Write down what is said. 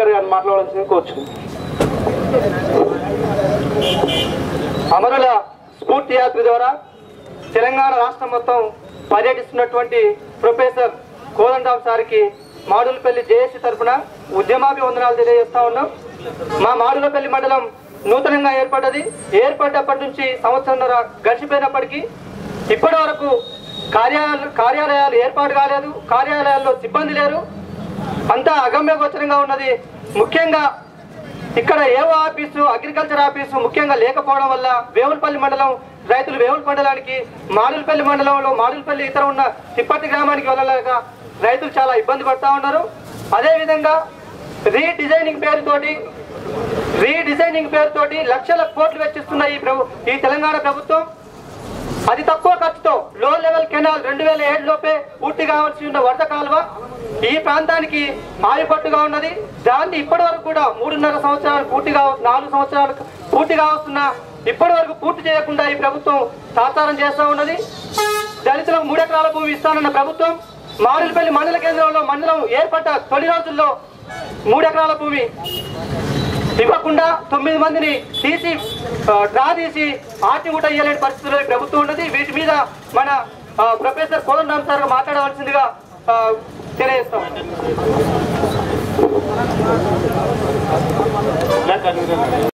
speaker గారిని మాట్లాడాల్సింది కోరుచు అమరుల స్ఫూర్తి యాత్ర ద్వారా తెలంగాణ రాష్ట్రం మొత్తం పర్యటిస్తున్నటువంటి ప్రొఫెసర్ కోదండరామ్ సార్కి మాడులపల్లి జేఏసీ తరఫున ఉద్యమాభివందనాలు తెలియజేస్తా ఉన్నాం మా మాడులపల్లి మండలం నూతనంగా ఏర్పడ్డది ఏర్పడ్డప్పటి నుంచి సంవత్సరంన్నర గడిచిపోయినప్పటికీ ఇప్పటి వరకు కార్యాలయాలు కార్యాలయాలు ఏర్పాటు కాలేదు కార్యాలయాల్లో సిబ్బంది లేరు అంతా అగమ్య గోచరంగా ఉన్నది ముఖ్యంగా ఇక్కడ ఏవో ఆఫీసు అగ్రికల్చర్ ఆఫీసు ముఖ్యంగా లేకపోవడం వల్ల వేవులపల్లి మండలం రైతులు వేవుల మండలానికి మాడులపల్లి మండలంలో మాడులపల్లి ఇతర ఉన్న తిప్పటి గ్రామానికి వెళ్ళలేక రైతులు చాలా ఇబ్బంది పడతా ఉన్నారు అదేవిధంగా రీడిజైనింగ్ పేరుతోటి రీడిజైనింగ్ పేరుతోటి లక్షల కోట్లు వెచ్చిస్తున్న ఈ ప్రభు ఈ తెలంగాణ ప్రభుత్వం అతి తక్కువ ఖర్చుతో లో లెవెల్ కెనాల్ రెండు వేల ఏడులోపే పూర్తి కావాల్సి ఉన్న వరద కాలువ ఈ ప్రాంతానికి ఆయుపట్టుగా ఉన్నది దాన్ని ఇప్పటి వరకు కూడా మూడున్నర సంవత్సరాలు పూర్తిగా నాలుగు సంవత్సరాలు పూర్తిగా వస్తున్న ఇప్పటి వరకు పూర్తి చేయకుండా ఈ ప్రభుత్వం తాత్సారం చేస్తూ ఉన్నది దళితులకు మూడెకరాల భూమి ఇస్తానన్న ప్రభుత్వం మామిడిపల్లి మండల కేంద్రంలో మండలం ఏర్పడ్డ తొలి రోజుల్లో మూడెకరాల భూమి ఇవ్వకుండా తొమ్మిది మందిని తీసి ఆ, డ్రా తీసి ఆర్టి కూడా ఇయ్యలేని పరిస్థితుల్లో ఈ ప్రభుత్వం ఉన్నది వీటి మీద మన ఆ, ప్రొఫెసర్ కోదండరామ్ సార్ మాట్లాడవలసిందిగా ఆ, తెలియజేస్తాం